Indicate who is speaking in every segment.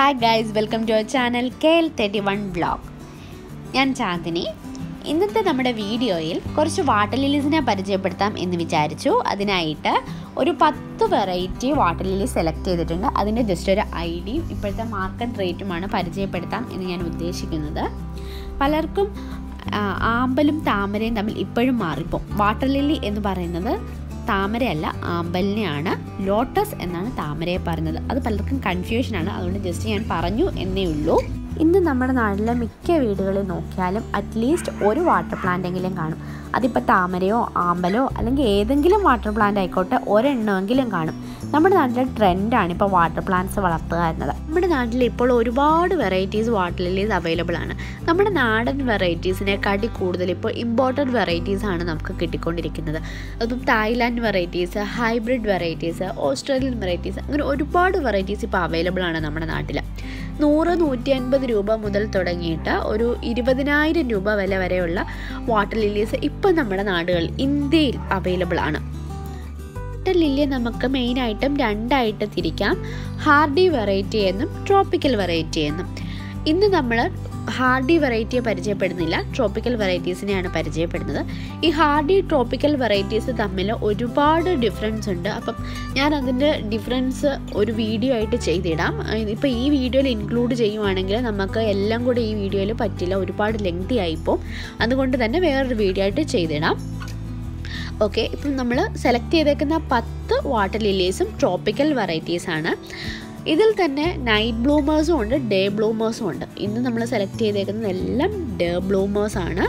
Speaker 1: hi guys welcome to our channel K L thirty one vlog ഞാൻ ചാന്ദിനി ഇന്നത്തെ നമ്മുടെ വീഡിയോയിൽ കുറച്ച് വാട്ടർ ലിലീസിനെ പരിചയപ്പെടുത്താം എന്ന് വിചാരിച്ചു അതിനായിട്ട് ഒരു പത്ത് വെറൈറ്റി വാട്ടർ ലിലി സെലക്ട് ചെയ്തിട്ടുണ്ട് അതിൻ്റെ ജസ്റ്റ് ഒരു ഐ ഡിയും ഇപ്പോഴത്തെ മാർക്കറ്റ് റേറ്റുമാണ് പരിചയപ്പെടുത്താം എന്ന് ഞാൻ ഉദ്ദേശിക്കുന്നത് പലർക്കും ആ, ആമ്പലും താമരയും തമ്മിൽ ഇപ്പോഴും മാറിപ്പോവും വാട്ടർ ലില്ലി എന്ന് പറയുന്നത് താമരയല്ല ആമ്പലിനെയാണ് ലോട്ടസ് എന്നാണ് താമരയെ പറയുന്നത് അത് പലർക്കും കൺഫ്യൂഷനാണ് അതുകൊണ്ട് ജസ്റ്റ് ഞാൻ പറഞ്ഞു എന്നേ ഉള്ളൂ ഇന്ന് നമ്മുടെ നാട്ടിലെ മിക്ക വീടുകളിൽ നോക്കിയാലും അറ്റ്ലീസ്റ്റ് ഒരു വാട്ടർ പ്ലാന്റ് എങ്കിലും കാണും അതിപ്പോൾ താമരയോ ആമ്പലോ അല്ലെങ്കിൽ ഏതെങ്കിലും വാട്ടർ പ്ലാന്റ് ആയിക്കോട്ടെ ഒരെണ്ണമെങ്കിലും കാണും നമ്മുടെ നാട്ടിലെ ട്രെൻഡാണ് ഇപ്പോൾ വാട്ടർ പ്ലാന്റ്സ് വളർത്തുക എന്നത് നമ്മുടെ നാട്ടിൽ ഇപ്പോൾ ഒരുപാട് വെറൈറ്റീസ് വാട്ടർ ലില്ലീസ് അവൈലബിൾ ആണ് നമ്മുടെ നാടൻ വെറൈറ്റീസിനെക്കാട്ടി കൂടുതൽ ഇപ്പോൾ ഇമ്പോർട്ടഡ് വെറൈറ്റീസ് ആണ് നമുക്ക് കിട്ടിക്കൊണ്ടിരിക്കുന്നത് അതും Thailand varieties hybrid varieties Australian varieties അങ്ങനെ ഒരുപാട് വെറൈറ്റീസ് ഇപ്പോൾ അവൈലബിൾ ആണ് നമ്മുടെ നാട്ടിൽ നൂറ് നൂറ്റി അൻപത് രൂപ മുതൽ തുടങ്ങിയിട്ട് ഒരു ഇരുപതിനായിരം രൂപ വില വരെയുള്ള വാട്ടർ ലില്ലീസ് ഇപ്പം നമ്മുടെ നാടുകളിൽ ഇന്ത്യയിൽ അവൈലബിൾ ആണ് വാട്ടർ ലില്ലിയെ നമുക്ക് മെയിനായിട്ടും രണ്ടായിട്ട് തിരിക്കാം ഹാർഡി വെറൈറ്റി എന്നും ട്രോപ്പിക്കൽ വെറൈറ്റി എന്നും ഇന്ന് നമ്മൾ ഹാർഡി വെറൈറ്റിയെ പരിചയപ്പെടുന്നില്ല ട്രോപ്പിക്കൽ വെറൈറ്റീസിനെയാണ് പരിചയപ്പെടുന്നത് ഈ ഹാർഡി ട്രോപ്പിക്കൽ വെറൈറ്റീസ് തമ്മിൽ ഒരുപാട് ഡിഫറൻസ് ഉണ്ട് അപ്പം ഞാൻ അതിൻ്റെ ഡിഫറൻസ് ഒരു വീഡിയോ ആയിട്ട് ചെയ്തിടാം ഇപ്പോൾ ഈ വീഡിയോയിൽ ഇൻക്ലൂഡ് ചെയ്യുവാണെങ്കിൽ നമുക്ക് എല്ലാം കൂടെ ഈ വീഡിയോയിൽ പറ്റില്ല ഒരുപാട് ലെങ്തി ആയിപ്പോൾ അതുകൊണ്ട് തന്നെ വേറൊരു വീഡിയോ ആയിട്ട് ചെയ്തിടാം ഓക്കെ ഇപ്പം നമ്മൾ സെലക്ട് ചെയ്തേക്കുന്ന പത്ത് വാട്ടർ ലില്ലീസും ട്രോപ്പിക്കൽ വെറൈറ്റീസ് ആണ് ഇതിൽ തന്നെ നൈറ്റ് ബ്ലൂമേഴ്സും ഉണ്ട് ഡേ ബ്ലൂമേഴ്സും ഉണ്ട് ഇന്ന് നമ്മൾ സെലക്ട് ചെയ്തേക്കുന്നത് എല്ലാം ഡേ ബ്ലൂമേഴ്സ് ആണ്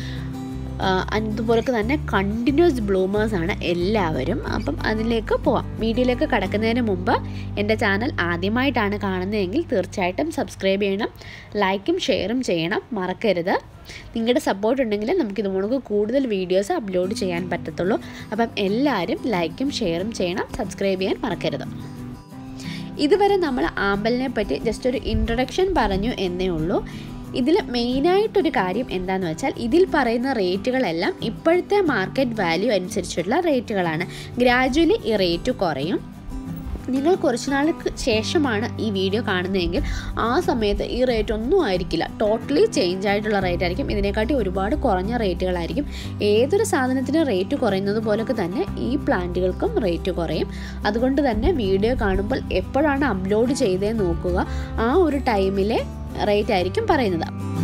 Speaker 1: അതുപോലെ തന്നെ കണ്ടിന്യൂസ് ബ്ലൂമേഴ്സ് ആണ് എല്ലാവരും അപ്പം അതിലേക്ക് പോവാം വീഡിയോയിലേക്ക് കടക്കുന്നതിന് മുമ്പ് എൻ്റെ ചാനൽ ആദ്യമായിട്ടാണ് കാണുന്നതെങ്കിൽ തീർച്ചയായിട്ടും സബ്സ്ക്രൈബ് ചെയ്യണം ലൈക്കും ഷെയറും ചെയ്യണം മറക്കരുത് നിങ്ങളുടെ സപ്പോർട്ട് ഉണ്ടെങ്കിൽ നമുക്ക് ഇതുപോലെ കൂടുതൽ വീഡിയോസ് അപ്ലോഡ് ചെയ്യാൻ പറ്റത്തുള്ളൂ അപ്പം എല്ലാവരും ലൈക്കും ഷെയറും ചെയ്യണം സബ്സ്ക്രൈബ് ചെയ്യാൻ മറക്കരുത് ഇതുവരെ നമ്മൾ ആമ്പലിനെ പറ്റി ജസ്റ്റ് ഒരു ഇൻട്രൊഡക്ഷൻ പറഞ്ഞു എന്നേ ഉള്ളൂ ഇതിൽ മെയിനായിട്ടൊരു കാര്യം എന്താണെന്ന് വെച്ചാൽ ഇതിൽ പറയുന്ന റേറ്റുകളെല്ലാം ഇപ്പോഴത്തെ മാർക്കറ്റ് വാല്യൂ അനുസരിച്ചുള്ള റേറ്റുകളാണ് ഗ്രാജുവലി ഈ റേറ്റ് കുറയും നിങ്ങൾ കുറച്ച് നാൾക്ക് ശേഷമാണ് ഈ വീഡിയോ കാണുന്നതെങ്കിൽ ആ സമയത്ത് ഈ റേറ്റ് ഒന്നും ആയിരിക്കില്ല ടോട്ടലി ചേഞ്ച് ആയിട്ടുള്ള റേറ്റ് ആയിരിക്കും ഇതിനെക്കാട്ടി ഒരുപാട് കുറഞ്ഞ റേറ്റുകളായിരിക്കും ഏതൊരു സാധനത്തിന് റേറ്റ് കുറയുന്നത് പോലൊക്കെ തന്നെ ഈ പ്ലാന്റുകൾക്കും റേറ്റ് കുറയും അതുകൊണ്ട് തന്നെ വീഡിയോ കാണുമ്പോൾ എപ്പോഴാണ് അപ്ലോഡ് ചെയ്തതെന്ന് നോക്കുക ആ ഒരു ടൈമിലെ റേറ്റ് ആയിരിക്കും പറയുന്നത്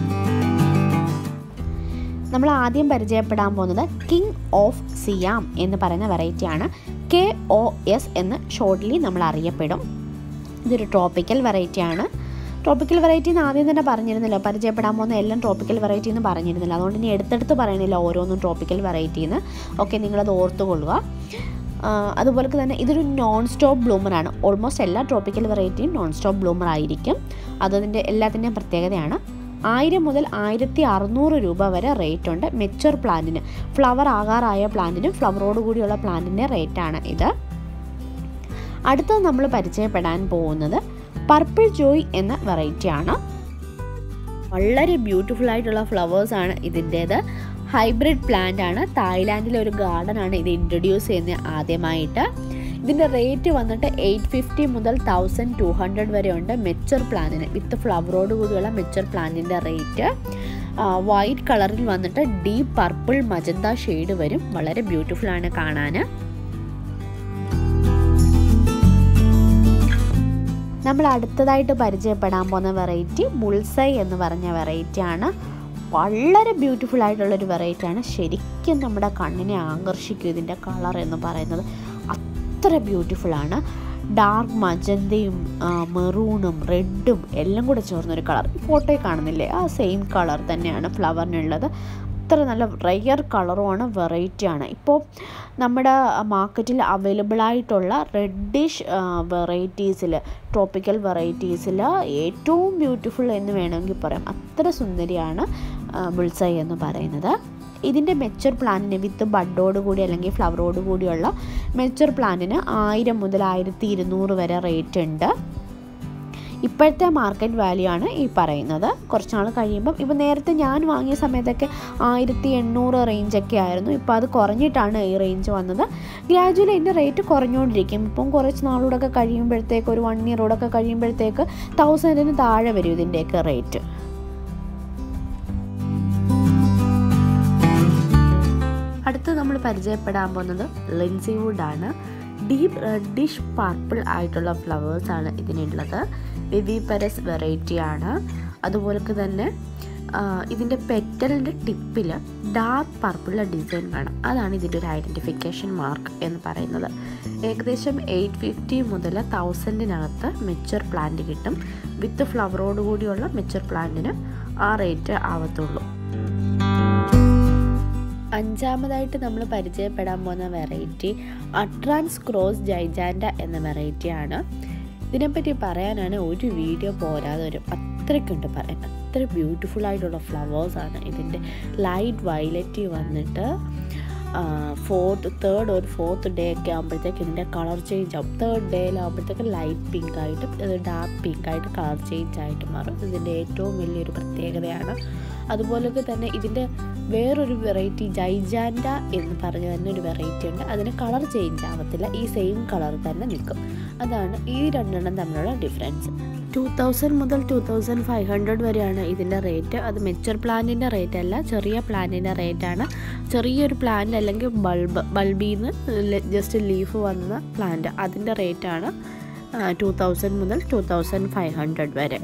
Speaker 1: നമ്മൾ ആദ്യം പരിചയപ്പെടാൻ പോകുന്നത് കിങ് ഓഫ് സിയാം എന്ന് പറയുന്ന വെറൈറ്റിയാണ് കെ ഒ എസ് എന്ന് ഷോർട്ട്ലി നമ്മൾ അറിയപ്പെടും ഇതൊരു ട്രോപ്പിക്കൽ വെറൈറ്റിയാണ് ട്രോപ്പിക്കൽ വെറൈറ്റി എന്ന് ആദ്യം തന്നെ പറഞ്ഞിരുന്നില്ല പരിചയപ്പെടാൻ പോകുന്ന എല്ലാം ട്രോപ്പിക്കൽ വെറൈറ്റി എന്ന് പറഞ്ഞിരുന്നില്ല അതുകൊണ്ട് ഇനി എടുത്തെടുത്ത് പറയണില്ല ഓരോന്നും ട്രോപ്പിക്കൽ വെറൈറ്റി എന്ന് ഓക്കെ നിങ്ങളത് ഓർത്തുകൊള്ളുക ആ, അതുപോലെ തന്നെ ഇതൊരു നോൺ സ്റ്റോപ്പ് ബ്ലൂമറാണ് ഓൾമോസ്റ്റ് എല്ലാ ട്രോപ്പിക്കൽ വെറൈറ്റിയും നോൺ സ്റ്റോപ്പ് ബ്ലൂമർ ആയിരിക്കും അതതിൻ്റെ എല്ലാത്തിൻ്റെയും പ്രത്യേകതയാണ് ആയിരം മുതൽ ആയിരത്തി അറുന്നൂറ് രൂപ വരെ റേറ്റ് ഉണ്ട് മെച്ചുവർ പ്ലാന്റിന് ഫ്ലവർ ആകാറായ പ്ലാന്റിനും ഫ്ലവറോട് കൂടിയുള്ള പ്ലാന്റിൻ്റെ റേറ്റാണ് ഇത് അടുത്തത് നമ്മൾ പരിചയപ്പെടാൻ പോകുന്നത് പർപ്പിൾ ജോയ് എന്ന വെറൈറ്റിയാണ് വളരെ ബ്യൂട്ടിഫുൾ ആയിട്ടുള്ള ഫ്ലവേഴ്സാണ് ഇതിൻ്റേത് ഹൈബ്രിഡ് പ്ലാന്റ് ആണ് തായ്ലാൻഡിലെ ഒരു ഗാർഡൻ ആണ് ഇത് ഇൻട്രൊഡ്യൂസ് ചെയ്യുന്നത് ആദ്യമായിട്ട് ഇതിൻ്റെ റേറ്റ് വന്നിട്ട് എയ്റ്റ് ഫിഫ്റ്റി മുതൽ തൗസൻഡ് ടു ഹൺഡ്രഡ് വരെ ഉണ്ട് മെച്ചർ പ്ലാന്റിന് വിത്ത് ഫ്ലവറോട് കൂടിയുള്ള മെച്ചർ പ്ലാന്റിൻ്റെ റേറ്റ് വൈറ്റ് കളറിൽ വന്നിട്ട് ഡീപ്പ് പർപ്പിൾ മജന്ത ഷെയ്ഡ് വരും വളരെ ബ്യൂട്ടിഫുൾ ആണ് കാണാൻ നമ്മൾ അടുത്തതായിട്ട് പരിചയപ്പെടാൻ പോകുന്ന വെറൈറ്റി ബുൾസൈ എന്ന് പറഞ്ഞ വെറൈറ്റിയാണ് വളരെ ബ്യൂട്ടിഫുൾ ആയിട്ടുള്ളൊരു വെറൈറ്റിയാണ് ശരിക്കും നമ്മുടെ കണ്ണിനെ ആകർഷിക്കും ഇതിൻ്റെ കളർ എന്ന് പറയുന്നത് അത്ര ബ്യൂട്ടിഫുള്ളാണ് ഡാർക്ക് മജന്തയും മെറൂണും റെഡും എല്ലാം കൂടെ ചേർന്നൊരു കളർ ഫോട്ടോയിൽ കാണുന്നില്ലേ ആ സെയിം കളർ തന്നെയാണ് ഫ്ലവറിനുള്ളത് അത്ര നല്ല റയർ കളറുമാണ് വെറൈറ്റിയാണ് ഇപ്പോൾ നമ്മുടെ മാർക്കറ്റിൽ അവൈലബിൾ ആയിട്ടുള്ള റെഡിഷ് വെറൈറ്റീസിൽ ട്രോപ്പിക്കൽ വെറൈറ്റീസിൽ ഏറ്റവും ബ്യൂട്ടിഫുൾ എന്ന് വേണമെങ്കിൽ പറയാം അത്ര സുന്ദരിയാണ് ബുൾസൈ എന്ന് പറയുന്നത് ഇതിൻ്റെ മെച്ചർ പ്ലാന്റിന് വിത്ത് ബഡോട് കൂടി അല്ലെങ്കിൽ ഫ്ലവറോട് കൂടിയുള്ള മെച്ചർ പ്ലാന്റിന് ആയിരം മുതൽ ആയിരത്തി ഇരുന്നൂറ് വരെ റേറ്റ് ഉണ്ട് ഇപ്പോഴത്തെ മാർക്കറ്റ് വാല്യൂ ആണ് ഈ പറയുന്നത് കുറച്ച് നാൾ കഴിയുമ്പം ഇപ്പോൾ നേരത്തെ ഞാൻ വാങ്ങിയ സമയത്തൊക്കെ ആയിരത്തി എണ്ണൂറ് റേഞ്ചൊക്കെ ആയിരുന്നു ഇപ്പോൾ അത് കുറഞ്ഞിട്ടാണ് ഈ റേഞ്ച് വന്നത് ഗ്രാജുവലി ഇതിൻ്റെ റേറ്റ് കുറഞ്ഞുകൊണ്ടിരിക്കും ഇപ്പം കുറച്ച് നാളൂടെയൊക്കെ കഴിയുമ്പോഴത്തേക്ക് ഒരു വൺ ഇയറോടൊക്കെ കഴിയുമ്പോഴത്തേക്ക് തൗസൻഡിന് താഴെ വരും ഇതിൻ്റെയൊക്കെ റേറ്റ് അടുത്ത് നമ്മൾ പരിചയപ്പെടാൻ പോകുന്നത് ലിൻസി വുഡാണ് ഡീപ്പ് റെഡിഷ് പർപ്പിൾ ആയിട്ടുള്ള ഫ്ലവേഴ്സാണ് ഇതിനുള്ളത് വിവി പെരസ് വെറൈറ്റി ആണ് അതുപോലെ തന്നെ ഇതിൻ്റെ പെറ്റലിൻ്റെ ടിപ്പിൽ ഡാർക്ക് പർപ്പിൾ ഡിസൈൻ കാണാം അതാണ് ഇതിൻ്റെ ഒരു ഐഡൻറ്റിഫിക്കേഷൻ മാർക്ക് എന്ന് പറയുന്നത് ഏകദേശം എയ്റ്റ് ഫിഫ്റ്റി മുതൽ തൗസൻഡിനകത്ത് മെച്ചർ പ്ലാന്റ് കിട്ടും വിത്ത് ഫ്ലവറോട് കൂടിയുള്ള മെച്ചർ പ്ലാന്റിന് ആ റേറ്റ് ആവത്തുള്ളൂ അഞ്ചാമതായിട്ട് നമ്മൾ പരിചയപ്പെടാൻ പോകുന്ന വെറൈറ്റി അട്രാൻസ് ക്രോസ് ജൈജാൻഡ എന്ന വെറൈറ്റിയാണ് ഇതിനെപ്പറ്റി പറയാനാണ് ഒരു വീഡിയോ പോരാതെ വരും അത്രയ്ക്കുണ്ട് പറയാൻ അത്ര ബ്യൂട്ടിഫുൾ ആയിട്ടുള്ള ഫ്ലവേഴ്സാണ് ഇതിൻ്റെ ലൈറ്റ് വയലറ്റ് വന്നിട്ട് ഫോർത്ത് തേർഡ് ഒരു ഫോർത്ത് ഡേ ഒക്കെ ആകുമ്പോഴത്തേക്ക് ഇതിൻ്റെ കളർ ചേഞ്ച് ആവും തേർഡ് ഡേയിലാകുമ്പോഴത്തേക്ക് ലൈറ്റ് പിങ്ക് ആയിട്ട് ഇത് ഡാർക്ക് പിങ്ക് ആയിട്ട് കളർ ചേഞ്ച് ആയിട്ട് മാറും ഇതിൻ്റെ ഏറ്റവും വലിയൊരു പ്രത്യേകതയാണ് അതുപോലെ തന്നെ ഇതിൻ്റെ വേറൊരു വെറൈറ്റി ജൈജാൻഡ എന്ന് പറഞ്ഞ തന്നെ ഒരു വെറൈറ്റി ഉണ്ട് അതിന് കളർ ചേഞ്ച് ആവത്തില്ല ഈ സെയിം കളർ തന്നെ നിൽക്കും അതാണ് ഈ രണ്ടെണ്ണം തമ്മിലുള്ള ഡിഫറൻസ് ടു തൗസൻഡ് മുതൽ ടു തൗസൻഡ് ഫൈവ് ഹൺഡ്രഡ് വരെയാണ് ഇതിൻ്റെ റേറ്റ് അത് മെച്ചർ പ്ലാന്റിൻ്റെ റേറ്റ് അല്ല ചെറിയ പ്ലാന്റിൻ്റെ റേറ്റാണ് ചെറിയൊരു പ്ലാന്റ് അല്ലെങ്കിൽ ബൾബ് ബൾബിൽ നിന്ന് ജസ്റ്റ് ലീഫ് വന്ന പ്ലാന്റ് അതിൻ്റെ റേറ്റാണ് ടു തൗസൻഡ് മുതൽ ടു തൗസൻഡ് ഫൈവ് ഹൺഡ്രഡ് വരെ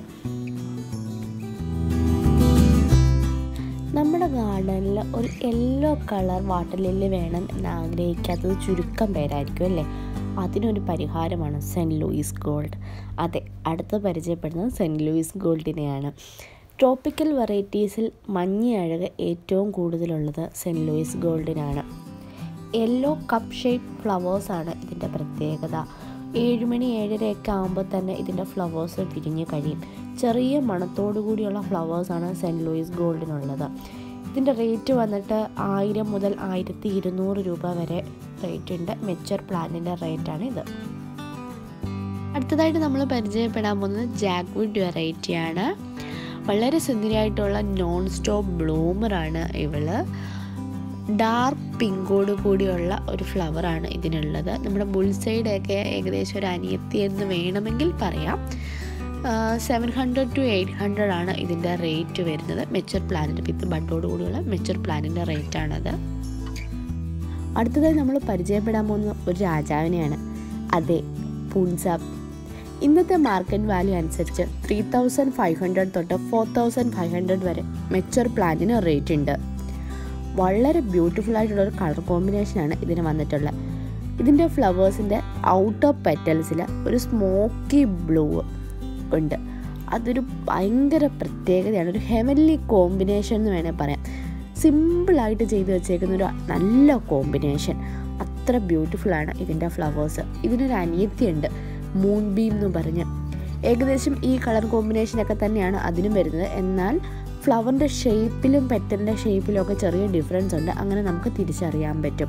Speaker 1: നമ്മുടെ ഗാർഡനിൽ ഒരു യെല്ലോ കളർ വാട്ടർ ലില്ലി വേണം എന്ന് ആഗ്രഹിക്കാത്തത് ചുരുക്കം പേരായിരിക്കും അല്ലേ അതിനൊരു പരിഹാരമാണ് സെൻറ്റ് ലൂയിസ് ഗോൾഡ് അതെ അടുത്ത് പരിചയപ്പെടുന്നത് സെൻറ്റ് ലൂയിസ് ഗോൾഡിനെയാണ് ട്രോപ്പിക്കൽ വെറൈറ്റീസിൽ മഞ്ഞ അഴക് ഏറ്റവും കൂടുതലുള്ളത് സെൻറ്റ് ലൂയിസ് ഗോൾഡിനാണ് യെല്ലോ കപ്പ് ഷേപ്പ് ഫ്ലവേഴ്സാണ് ഇതിൻ്റെ പ്രത്യേകത ഏഴുമണി ഏഴരയൊക്കെ ആകുമ്പോൾ തന്നെ ഇതിൻ്റെ ഫ്ലവേഴ്സ് വിരിഞ്ഞ് കഴിയും ചെറിയ മണത്തോടു കൂടിയുള്ള ഫ്ലവേഴ്സാണ് സെൻറ്റ് ലൂയിസ് ഗോൾഡിനുള്ളത് ഇതിൻ്റെ റേറ്റ് വന്നിട്ട് ആയിരം മുതൽ ആയിരത്തി ഇരുന്നൂറ് രൂപ വരെ റേറ്റ് ഉണ്ട് മെച്ചർ പ്ലാന്റിൻ്റെ റേറ്റാണ് ഇത് അടുത്തതായിട്ട് നമ്മൾ പരിചയപ്പെടാൻ പോകുന്നത് ജാക്വുഡ് വെറൈറ്റിയാണ് വളരെ സുന്ദരിയായിട്ടുള്ള നോൺ സ്റ്റോപ്പ് ബ്ലൂമറാണ് ഇവള് ഡാർക്ക് പിങ്കോട് കൂടിയുള്ള ഒരു ഫ്ലവറാണ് ഇതിനുള്ളത് നമ്മുടെ ബുൾസൈഡൊക്കെ ഏകദേശം ഒരു അനിയത്തി എന്ന് വേണമെങ്കിൽ പറയാം seven hundred to eight hundred ആണ് ഇതിൻ്റെ റേറ്റ് വരുന്നത് മെച്ചർ പ്ലാനിൻ്റെ വിത്ത് ബഡോട് കൂടിയുള്ള മെച്ചർ പ്ലാനിൻ്റെ റേറ്റാണത് അടുത്തതായി നമ്മൾ പരിചയപ്പെടാൻ പോകുന്ന ഒരു രാജാവിനെയാണ് അതെ പൂൺസാബ് ഇന്നത്തെ മാർക്കറ്റ് വാല്യൂ അനുസരിച്ച് ത്രീ തൗസൻഡ് ഫൈവ് ഹൺഡ്രഡ് തൊട്ട് ഫോർ തൗസൻഡ് ഫൈവ് ഹൺഡ്രഡ് വരെ മെച്ചർ പ്ലാന്റിന് റേറ്റ് ഉണ്ട് വളരെ ബ്യൂട്ടിഫുൾ ആയിട്ടുള്ള ഒരു കളർ കോമ്പിനേഷനാണ് ഇതിന് വന്നിട്ടുള്ളത് ഇതിൻ്റെ ഫ്ലവേഴ്സിൻ്റെ ഔട്ടർ പെറ്റൽസിൽ ഒരു സ്മോക്കി ബ്ലൂ ഉണ്ട് അതൊരു ഭയങ്കര പ്രത്യേകതയാണ് ഒരു ഹെവൻലി കോമ്പിനേഷൻ എന്ന് വേണേൽ പറയാം സിമ്പിളായിട്ട് ചെയ്ത് വെച്ചേക്കുന്ന ഒരു നല്ല കോമ്പിനേഷൻ അത്ര ബ്യൂട്ടിഫുള്ളാണ് ഇതിൻ്റെ ഫ്ലവേഴ്സ് ഇതിനൊരു അനിയത്തിയുണ്ട് മൂൺ ബീം എന്ന് പറഞ്ഞ് ഏകദേശം ഈ കളർ കോമ്പിനേഷനൊക്കെ തന്നെയാണ് അതിനും വരുന്നത് എന്നാൽ ഫ്ലവറിൻ്റെ ഷേപ്പിലും പെറ്റലിൻ്റെ ഷേപ്പിലും ഒക്കെ ചെറിയ ഡിഫറൻസ് ഉണ്ട് അങ്ങനെ നമുക്ക് തിരിച്ചറിയാൻ പറ്റും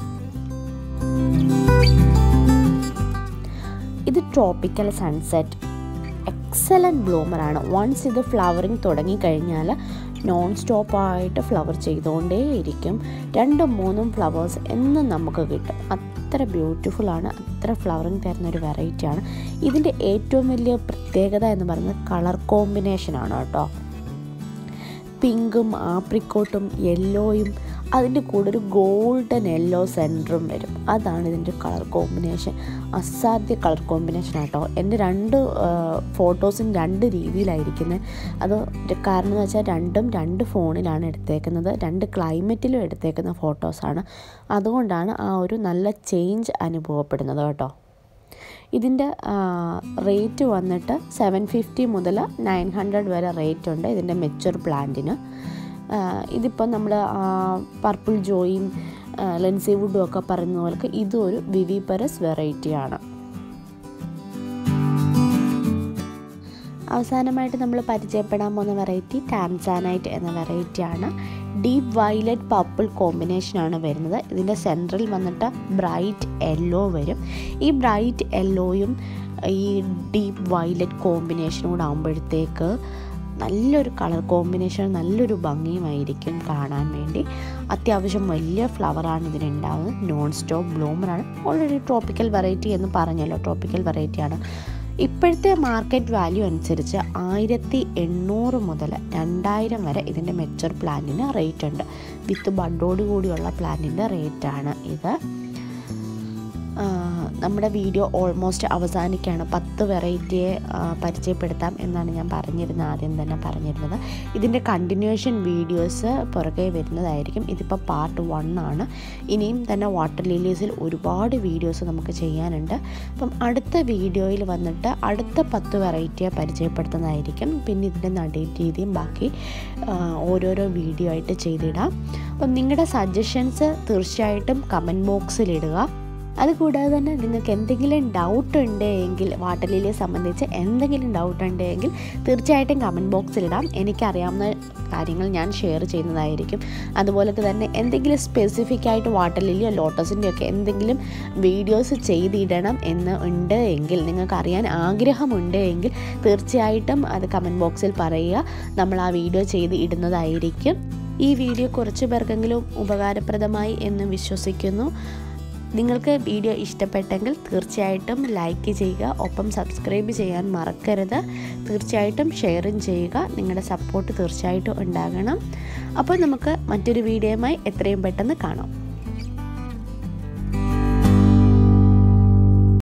Speaker 1: ഇത് ട്രോപ്പിക്കൽ സൺസെറ്റ് എക്സലൻറ്റ് ബ്ലൂമറാണ് വൺസ് ഇത് ഫ്ലവറിങ് തുടങ്ങിക്കഴിഞ്ഞാൽ നോൺ സ്റ്റോപ്പായിട്ട് ഫ്ലവർ ചെയ്തുകൊണ്ടേയിരിക്കും രണ്ടും മൂന്നും ഫ്ലവേഴ്സ് എന്നും നമുക്ക് കിട്ടും അത്ര ബ്യൂട്ടിഫുള്ളാണ് അത്ര ഫ്ലവറിങ് തരുന്ന ഒരു വെറൈറ്റിയാണ് ഇതിൻ്റെ ഏറ്റവും വലിയ പ്രത്യേകത എന്ന് പറയുന്നത് കളർ കോമ്പിനേഷനാണ് കേട്ടോ പിങ്കും ആപ്രിക്കോട്ടും യെല്ലോയും അതിൻ്റെ കൂടെ ഒരു ഗോൾഡൻ യെല്ലോ സെൻറ്ററും വരും അതാണ് ഇതിൻ്റെ കളർ കോമ്പിനേഷൻ അസാധ്യ കളർ കോമ്പിനേഷൻ ആട്ടോ എൻ്റെ രണ്ട് ഫോട്ടോസും രണ്ട് രീതിയിലായിരിക്കുന്നത് അത് കാരണം എന്ന് വെച്ചാൽ രണ്ടും രണ്ട് ഫോണിലാണ് എടുത്തേക്കുന്നത് രണ്ട് ക്ലൈമറ്റിലും എടുത്തേക്കുന്ന ഫോട്ടോസാണ് അതുകൊണ്ടാണ് ആ ഒരു നല്ല ചേഞ്ച് അനുഭവപ്പെടുന്നത് കേട്ടോ ഇതിൻ്റെ റേറ്റ് വന്നിട്ട് സെവൻ ഫിഫ്റ്റി മുതൽ നയൻ ഹൺഡ്രഡ് വരെ റേറ്റ് ഉണ്ട് ഇതിൻ്റെ മെച്ചൂർ പ്ലാന്റിന് ഇതിപ്പോൾ നമ്മൾ പർപ്പിൾ ജോയും ലെൻസി വുഡും ഒക്കെ പറയുന്ന പോലെ ഇതും ഒരു വിവിപരസ് വെറൈറ്റിയാണ് അവസാനമായിട്ട് നമ്മൾ പരിചയപ്പെടാൻ പോകുന്ന വെറൈറ്റി ടാൻസാനൈറ്റ് എന്ന വെറൈറ്റിയാണ് ഡീപ്പ് വയലറ്റ് പർപ്പിൾ കോമ്പിനേഷനാണ് വരുന്നത് ഇതിൻ്റെ സെൻട്രൽ വന്നിട്ട് ബ്രൈറ്റ് യെല്ലോ വരും ഈ ബ്രൈറ്റ് യെല്ലോയും ഈ ഡീപ്പ് വയലറ്റ് കോമ്പിനേഷനും കൂടെ ആകുമ്പോഴത്തേക്ക് നല്ലൊരു കളർ കോമ്പിനേഷൻ നല്ലൊരു ഭംഗിയുമായിരിക്കും കാണാൻ വേണ്ടി അത്യാവശ്യം വലിയ ഫ്ലവറാണ് ഇതിനുണ്ടാവുന്നത് നോൺ സ്റ്റോപ്പ് ബ്ലൂമറാണ് ഓൾറെഡി ട്രോപ്പിക്കൽ വെറൈറ്റി എന്ന് പറഞ്ഞല്ലോ ട്രോപ്പിക്കൽ വെറൈറ്റിയാണ് ഇപ്പോഴത്തെ മാർക്കറ്റ് വാല്യൂ അനുസരിച്ച് ആയിരത്തി എണ്ണൂറ് മുതൽ രണ്ടായിരം വരെ ഇതിൻ്റെ മെച്ചർ പ്ലാന്റിന് റേറ്റ് ഉണ്ട് വിത്ത് ബഡോട് കൂടിയുള്ള പ്ലാന്റിൻ്റെ റേറ്റാണ് ഇത് നമ്മുടെ വീഡിയോ ഓൾമോസ്റ്റ് അവസാനിക്കുകയാണ് പത്ത് വെറൈറ്റിയെ പരിചയപ്പെടുത്താം എന്നാണ് ഞാൻ പറഞ്ഞിരുന്നത് ആദ്യം തന്നെ പറഞ്ഞിരുന്നത് ഇതിൻ്റെ കണ്ടിന്യൂഷൻ വീഡിയോസ് പുറകെ വരുന്നതായിരിക്കും ഇതിപ്പോൾ പാർട്ട് വൺ ആണ് ഇനിയും തന്നെ വാട്ടർ ലില്ലീസിൽ ഒരുപാട് വീഡിയോസ് നമുക്ക് ചെയ്യാനുണ്ട് അപ്പം അടുത്ത വീഡിയോയിൽ വന്നിട്ട് അടുത്ത പത്ത് വെറൈറ്റിയെ പരിചയപ്പെടുത്തുന്നതായിരിക്കും പിന്നെ ഇതിൻ്റെ നടീ രീതിയും ബാക്കി ഓരോരോ വീഡിയോ ആയിട്ട് ചെയ്തിടാം അപ്പം നിങ്ങളുടെ സജഷൻസ് തീർച്ചയായിട്ടും കമൻറ്റ് ബോക്സിലിടുക അതുകൂടാതെ തന്നെ നിങ്ങൾക്ക് എന്തെങ്കിലും ഡൗട്ട് ഉണ്ടെങ്കിൽ വാട്ടർ ലില്ലിയെ സംബന്ധിച്ച് എന്തെങ്കിലും ഡൗട്ട് ഉണ്ടെങ്കിൽ തീർച്ചയായിട്ടും കമൻറ്റ് ബോക്സിലിടാം എനിക്കറിയാവുന്ന കാര്യങ്ങൾ ഞാൻ ഷെയർ ചെയ്യുന്നതായിരിക്കും അതുപോലെ തന്നെ എന്തെങ്കിലും സ്പെസിഫിക് ആയിട്ട് വാട്ടർ ലില്ലിയോ ലോട്ടസിൻ്റെ ഒക്കെ എന്തെങ്കിലും വീഡിയോസ് ചെയ്തിടണം എന്ന് ഉണ്ട് എങ്കിൽ നിങ്ങൾക്ക് അറിയാൻ ആഗ്രഹമുണ്ട് എങ്കിൽ തീർച്ചയായിട്ടും അത് കമൻറ്റ് ബോക്സിൽ പറയുക നമ്മൾ ആ വീഡിയോ ചെയ്ത് ഇടുന്നതായിരിക്കും ഈ വീഡിയോ കുറച്ച് പേർക്കെങ്കിലും ഉപകാരപ്രദമായി എന്ന് വിശ്വസിക്കുന്നു നിങ്ങൾക്ക് വീഡിയോ ഇഷ്ടപ്പെട്ടെങ്കിൽ തീർച്ചയായിട്ടും ലൈക്ക് ചെയ്യുക ഒപ്പം സബ്സ്ക്രൈബ് ചെയ്യാൻ മറക്കരുത് തീർച്ചയായിട്ടും ഷെയറും ചെയ്യുക നിങ്ങളുടെ സപ്പോർട്ട് തീർച്ചയായിട്ടും ഉണ്ടാകണം അപ്പോൾ നമുക്ക് മറ്റൊരു വീഡിയോയുമായി എത്രയും പെട്ടെന്ന് കാണാം